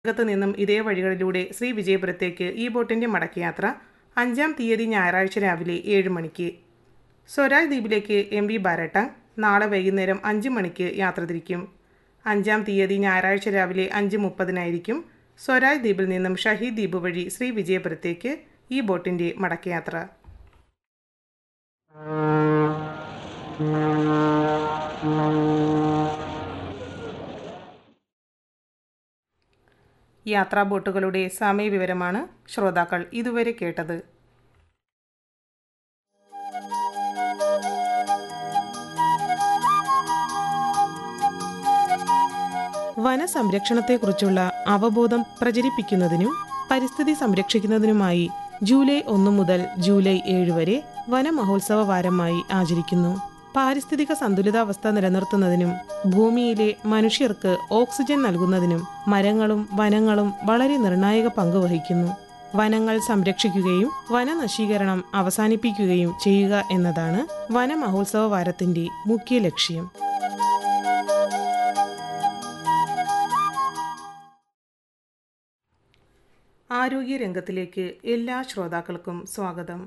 ത്ത് നിന്നും ഇതേ വഴികളിലൂടെ ശ്രീ വിജയപുരത്തേക്ക് ഈ ബോട്ടിന്റെ മടക്കയാത്ര അഞ്ചാം തീയതി ഞായറാഴ്ച രാവിലെ ഏഴ് മണിക്ക് സ്വരാജ് ദ്വീപിലേക്ക് എം വി ബാരട്ടങ് നാളെ വൈകുന്നേരം അഞ്ച് മണിക്ക് യാത്ര തിരിക്കും അഞ്ചാം തീയതി ഞായറാഴ്ച രാവിലെ അഞ്ച് മുപ്പതിനായിരിക്കും സ്വരാജ് ദ്വീപിൽ നിന്നും ഷഹീദ് ദ്വീപ് വഴി ശ്രീ വിജയപുരത്തേക്ക് ഈ ബോട്ടിന്റെ മടക്കയാത്ര യാത്രാ ബോട്ടുകളുടെ സമയവിവരമാണ് ശ്രോതാക്കൾ ഇതുവരെ കേട്ടത് വനസംരക്ഷണത്തെക്കുറിച്ചുള്ള അവബോധം പ്രചരിപ്പിക്കുന്നതിനും പരിസ്ഥിതി സംരക്ഷിക്കുന്നതിനുമായി ജൂലൈ ഒന്ന് മുതൽ ജൂലൈ ഏഴ് വരെ വനമഹോത്സവ വാരമായി ആചരിക്കുന്നു പാരിസ്ഥിതിക സന്തുലിതാവസ്ഥ നിലനിർത്തുന്നതിനും ഭൂമിയിലെ മനുഷ്യർക്ക് ഓക്സിജൻ നൽകുന്നതിനും മരങ്ങളും വനങ്ങളും വളരെ നിർണായക പങ്ക് വഹിക്കുന്നു വനങ്ങൾ സംരക്ഷിക്കുകയും വനനശീകരണം അവസാനിപ്പിക്കുകയും ചെയ്യുക എന്നതാണ് വനമഹോത്സവ വാരത്തിന്റെ മുഖ്യ ലക്ഷ്യം ആരോഗ്യ രംഗത്തിലേക്ക് എല്ലാ ശ്രോതാക്കൾക്കും സ്വാഗതം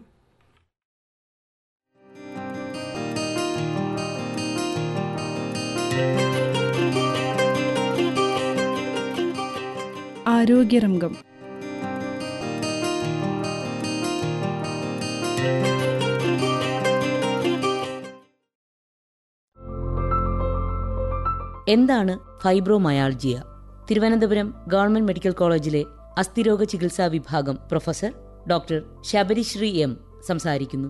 ആരോഗ്യരംഗം എന്താണ് ഫൈബ്രോമയാൾജിയ തിരുവനന്തപുരം ഗവൺമെന്റ് മെഡിക്കൽ കോളേജിലെ അസ്ഥിരോഗ ചികിത്സാ വിഭാഗം പ്രൊഫസർ ഡോക്ടർ ശബരിശ്രീ എം സംസാരിക്കുന്നു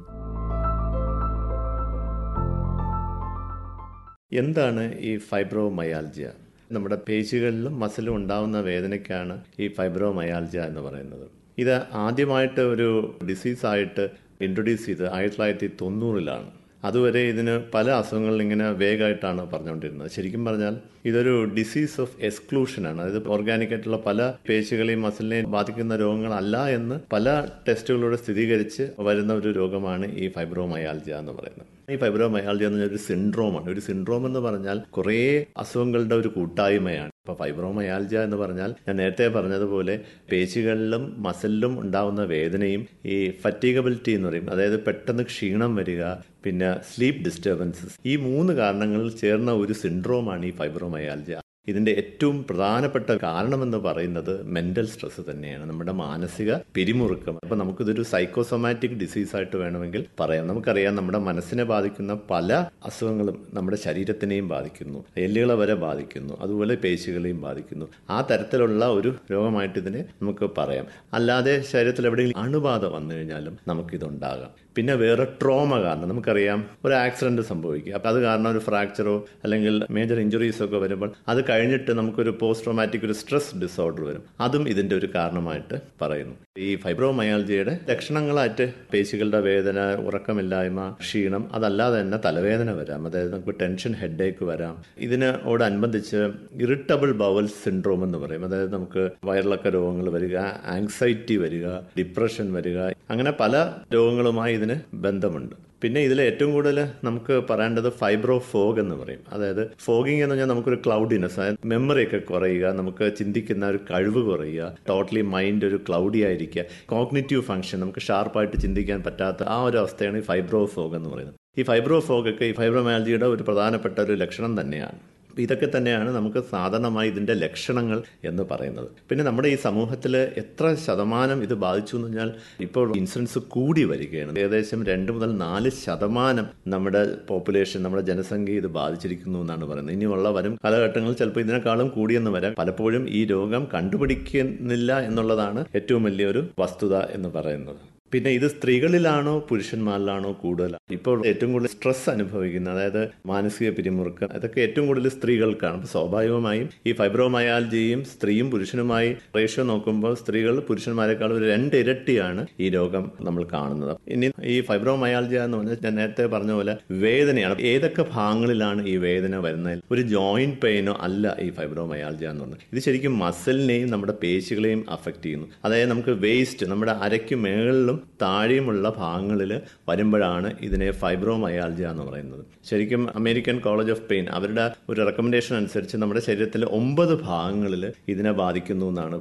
എന്താണ് ഈ ഫൈബ്രോമയാൽജിയ നമ്മുടെ പേശികളിലും മസിലും ഉണ്ടാവുന്ന വേദനയ്ക്കാണ് ഈ ഫൈബ്രോമയാൽജിയ എന്ന് പറയുന്നത് ഇത് ആദ്യമായിട്ട് ഒരു ഡിസീസായിട്ട് ഇൻട്രൊഡ്യൂസ് ചെയ്ത് ആയിരത്തി തൊള്ളായിരത്തി തൊണ്ണൂറിലാണ് അതുവരെ ഇതിന് പല അസുഖങ്ങളിൽ ഇങ്ങനെ വേഗമായിട്ടാണ് പറഞ്ഞുകൊണ്ടിരുന്നത് ശരിക്കും പറഞ്ഞാൽ ഇതൊരു ഡിസീസ് ഓഫ് എക്സ്ക്ലൂഷനാണ് അതായത് ഓർഗാനിക് ആയിട്ടുള്ള പല പേശികളെയും മസിലിനെയും ബാധിക്കുന്ന രോഗങ്ങളല്ല എന്ന് പല ടെസ്റ്റുകളിലൂടെ സ്ഥിരീകരിച്ച് വരുന്ന ഒരു രോഗമാണ് ഈ ഫൈബ്രോമയാൽജിയ എന്ന് പറയുന്നത് ഈ ഫൈബ്രോമയാൽജിയ എന്ന് പറഞ്ഞാൽ ഒരു സിൻഡ്രോമാണ് ഒരു സിൻഡ്രോം എന്ന് പറഞ്ഞാൽ കുറേ അസുഖങ്ങളുടെ ഒരു കൂട്ടായ്മയാണ് ഇപ്പോൾ ഫൈബ്രോമയാൽജിയ എന്ന് പറഞ്ഞാൽ ഞാൻ നേരത്തെ പറഞ്ഞതുപോലെ പേശികളിലും മസിലിലും ഉണ്ടാവുന്ന വേദനയും ഈ ഫറ്റീഗബിലിറ്റി എന്ന് പറയും അതായത് പെട്ടെന്ന് ക്ഷീണം വരിക പിന്നെ സ്ലീപ്പ് ഡിസ്റ്റർബൻസസ് ഈ മൂന്ന് കാരണങ്ങളിൽ ചേർന്ന ഒരു സിൻഡ്രോമാണ് ഈ ഫൈബ്രോമയാൽജിയ ഇതിന്റെ ഏറ്റവും പ്രധാനപ്പെട്ട കാരണമെന്ന് പറയുന്നത് മെന്റൽ സ്ട്രെസ് തന്നെയാണ് നമ്മുടെ മാനസിക പിരിമുറുക്കം അപ്പൊ നമുക്കിതൊരു സൈക്കോസൊമാറ്റിക് ഡിസീസ് ആയിട്ട് വേണമെങ്കിൽ പറയാം നമുക്കറിയാം നമ്മുടെ മനസ്സിനെ ബാധിക്കുന്ന പല അസുഖങ്ങളും നമ്മുടെ ശരീരത്തിനെയും ബാധിക്കുന്നു എല്ലുകളെ വരെ ബാധിക്കുന്നു അതുപോലെ പേശികളെയും ബാധിക്കുന്നു ആ തരത്തിലുള്ള ഒരു രോഗമായിട്ട് ഇതിനെ നമുക്ക് പറയാം അല്ലാതെ ശരീരത്തിൽ എവിടെയെങ്കിലും അണുബാധ വന്നു കഴിഞ്ഞാലും നമുക്കിതുണ്ടാകാം പിന്നെ വേറെ ട്രോമ കാരണം നമുക്കറിയാം ഒരു ആക്സിഡന്റ് സംഭവിക്കുക അപ്പം അത് കാരണം ഒരു ഫ്രാക്ചറോ അല്ലെങ്കിൽ മേജർ ഇഞ്ചുറീസോ ഒക്കെ വരുമ്പോൾ അത് കഴിഞ്ഞിട്ട് നമുക്കൊരു പോസ്റ്റ് ട്രോമാറ്റിക് ഒരു സ്ട്രെസ് ഡിസോർഡർ വരും അതും ഇതിന്റെ ഒരു കാരണമായിട്ട് പറയുന്നു ഈ ഫൈബ്രോമയാൾജിയുടെ ലക്ഷണങ്ങളായിട്ട് പേശികളുടെ വേദന ഉറക്കമില്ലായ്മ ക്ഷീണം അതല്ലാതെ തന്നെ തലവേദന വരാം അതായത് നമുക്ക് ടെൻഷൻ ഹെഡേക്ക് വരാം ഇതിനോടനുബന്ധിച്ച് ഇറിറ്റബിൾ ബവൽ സിൻഡ്രോം എന്ന് പറയും അതായത് നമുക്ക് വയറിളക്ക രോഗങ്ങൾ വരിക ആങ്സൈറ്റി വരിക ഡിപ്രഷൻ വരിക അങ്ങനെ പല രോഗങ്ങളുമായി ഇതിന് ബന്ധമുണ്ട് പിന്നെ ഇതിൽ ഏറ്റവും കൂടുതൽ നമുക്ക് പറയേണ്ടത് ഫൈബ്രോ ഫോഗ് എന്ന് പറയും അതായത് ഫോഗിങ് എന്ന് പറഞ്ഞാൽ നമുക്കൊരു ക്ലൗഡിനെസ് അതായത് മെമ്മറി ഒക്കെ കുറയുക നമുക്ക് ചിന്തിക്കുന്ന ഒരു കഴിവ് കുറയുക ടോട്ടലി മൈൻഡ് ഒരു ക്ലൗഡി ആയിരിക്കുക കോഗ്നിറ്റീവ് ഫംഗ്ഷൻ നമുക്ക് ഷാർപ്പായിട്ട് ചിന്തിക്കാൻ പറ്റാത്ത ആ ഒരു അവസ്ഥയാണ് ഈ ഫൈബ്രോ ഫോഗ് എന്ന് പറയുന്നത് ഈ ഫൈബ്രോ ഫോഗ് ഒക്കെ ഈ ഫൈബ്രോമാലജിയുടെ ഒരു പ്രധാനപ്പെട്ട ഒരു ലക്ഷണം തന്നെയാണ് ഇതൊക്കെ തന്നെയാണ് നമുക്ക് സാധാരണമായി ഇതിൻ്റെ ലക്ഷണങ്ങൾ എന്ന് പറയുന്നത് പിന്നെ നമ്മുടെ ഈ സമൂഹത്തിൽ എത്ര ശതമാനം ഇത് ബാധിച്ചു എന്ന് പറഞ്ഞാൽ ഇപ്പോൾ ഇൻസിഡൻസ് കൂടി വരികയാണ് ഏകദേശം രണ്ട് മുതൽ നാല് ശതമാനം നമ്മുടെ പോപ്പുലേഷൻ നമ്മുടെ ജനസംഖ്യ ഇത് ബാധിച്ചിരിക്കുന്നു എന്നാണ് പറയുന്നത് ഇനിയുള്ള വരും കാലഘട്ടങ്ങളിൽ ചിലപ്പോൾ ഇതിനേക്കാളും കൂടിയെന്ന് വരാം പലപ്പോഴും ഈ രോഗം കണ്ടുപിടിക്കുന്നില്ല എന്നുള്ളതാണ് ഏറ്റവും വലിയൊരു വസ്തുത എന്ന് പറയുന്നത് പിന്നെ ഇത് സ്ത്രീകളിലാണോ പുരുഷന്മാരിലാണോ കൂടുതൽ ഇപ്പോൾ ഏറ്റവും കൂടുതൽ സ്ട്രെസ് അനുഭവിക്കുന്ന അതായത് മാനസിക പിരിമുറുക്കം അതൊക്കെ ഏറ്റവും കൂടുതൽ സ്ത്രീകൾക്കാണ് അപ്പോൾ സ്വാഭാവികമായും ഈ ഫൈബ്രോമയാൽജിയും സ്ത്രീയും പുരുഷനുമായി റേഷ്യോ നോക്കുമ്പോൾ സ്ത്രീകൾ പുരുഷന്മാരെക്കാൾ ഒരു രണ്ട് ഇരട്ടിയാണ് ഈ രോഗം നമ്മൾ കാണുന്നത് ഇനി ഈ ഫൈബ്രോമയാൽജിയ എന്ന് പറഞ്ഞാൽ ഞാൻ നേരത്തെ പറഞ്ഞ പോലെ വേദനയാണ് ഏതൊക്കെ ഭാഗങ്ങളിലാണ് ഈ വേദന വരുന്നത് ഒരു ജോയിന്റ് പെയിനോ അല്ല ഈ ഫൈബ്രോമയാൽജിയ എന്ന് പറഞ്ഞത് ഇത് ശരിക്കും മസിലിനെയും നമ്മുടെ പേശികളെയും അഫക്റ്റ് ചെയ്യുന്നു അതായത് നമുക്ക് വേസ്റ്റ് നമ്മുടെ അരയ്ക്ക് മേളിലും താഴെയുമുള്ള ഭാഗങ്ങളിൽ വരുമ്പോഴാണ് ഇതിനെ ഫൈബ്രോമയാൽജിയ എന്ന് പറയുന്നത് ശരിക്കും അമേരിക്കൻ കോളേജ് ഓഫ് പെയിൻ അവരുടെ ഒരു റെക്കമെൻഡേഷൻ അനുസരിച്ച് നമ്മുടെ ശരീരത്തിലെ ഒമ്പത് ഭാഗങ്ങളിൽ ഇതിനെ ബാധിക്കുന്നു എന്നാണ്